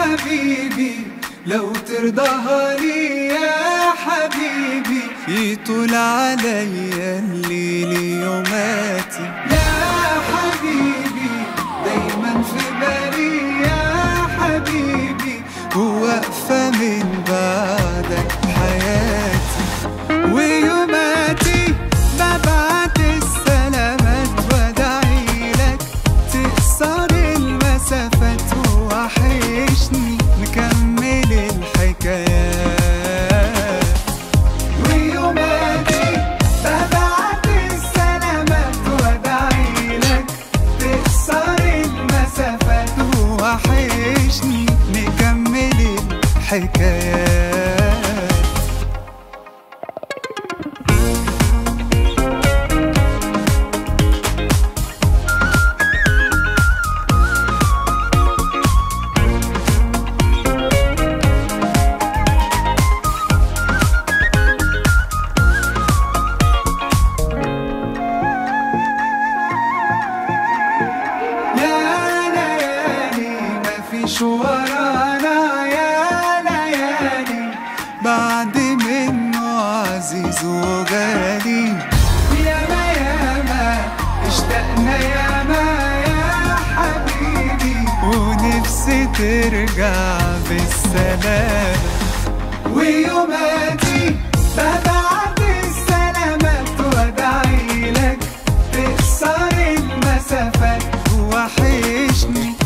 حبيبي لو ترضاها لي يا حبيبي يطول عليا الليل يوماتي يا حبيبي دايما في بالي يا حبيبي وواقفة من بعدك حياتي ويوماتي ببعت السلامات وادعي لك تكسر المسافات وحشني نكمل الحكايات ويوماتي ببعت السلامات وادعي لك تكسر المسافات وحشني نكمل الحكايات يا ليالي مفيش ورانا يا ليالي بعد منه عزيز وغالي ياما ياما اشتقنا ياما يا حبيبي ونفسي ترجع بالسلامة ويوماتي ببعت السلامات وادعي لك تكسر المسافات وحشني